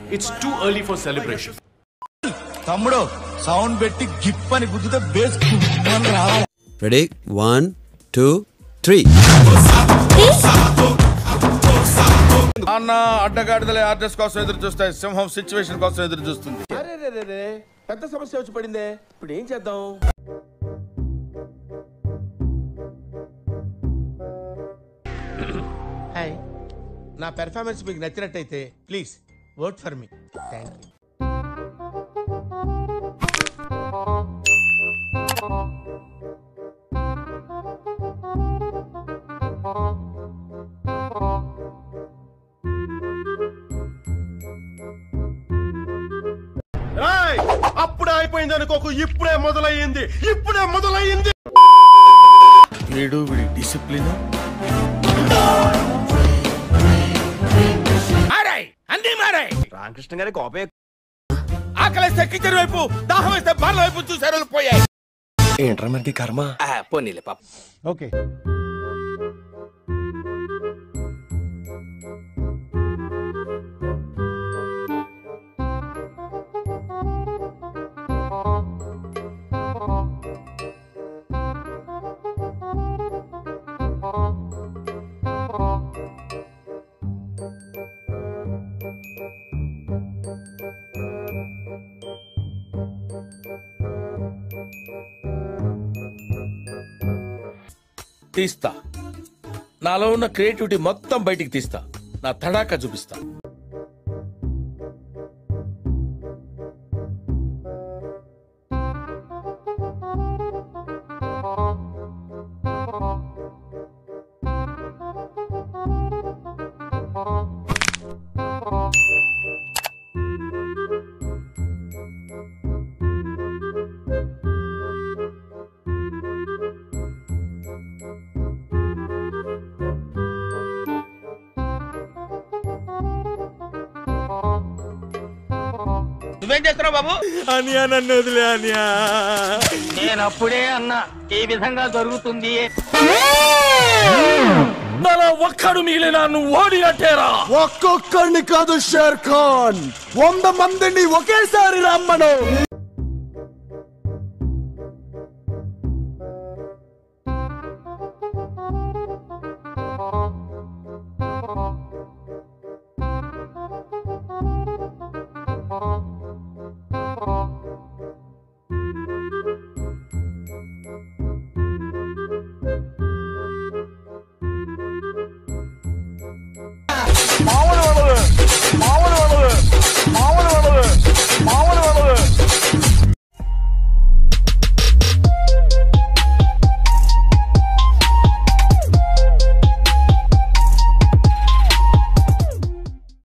It's too early for celebration. తమ్ముడు sound పెట్టి గిప్ అని గుద్దితే బేస్ కుమ్మని రావాలి రెడీ వన్ టూ త్రీ అన్న అడ్డగాడిదలే ఆర్డర్స్ కోసం ఎదురు చూస్తాయి సింహం సిచ్యువేషన్ కోసం ఎదురు చూస్తుంది అరే రే రే రే పెద్ద సమస్య వచ్చి పడిందే ఇప్పుడు ఏం చేద్దాం హాయ్ నా పెర్ఫార్మెన్స్ మీకు నచ్చినట్టయితే please vote for me thank you అప్పుడే అయిపోయింది అనుకోకు ఇప్పుడే మొదలయ్యింది ఇప్పుడే మొదలయ్యింది వీడు వీడి డిసిప్లిన్ అన్ని మారాయి రామకృష్ణ గారి కోపే ఆకలిస్తే కిచెన్ వైపు దాహం వేస్తే బాల వైపు చూసారు పోయాయి ఏంట్రా మనకి కర్మ పోనీలే పాప ఓకే తీస్తా నాలో ఉన్న క్రియేటివిటీ మొత్తం బయటికి తీస్తా నా తడాకా చూపిస్తా నువ్వేం చేస్తున్నావు బాబు అనియా నన్ను వదిలే అనియా నేను అప్పుడే అన్నా ఈ విధంగా జరుగుతుంది నాలో ఒక్కడు మిగిలిన నువ్వు ఓడినట్టేరా ఒక్కొక్కడిని కాదు షేర్ ఖాన్ వంద మందిని ఒకేసారి రమ్మను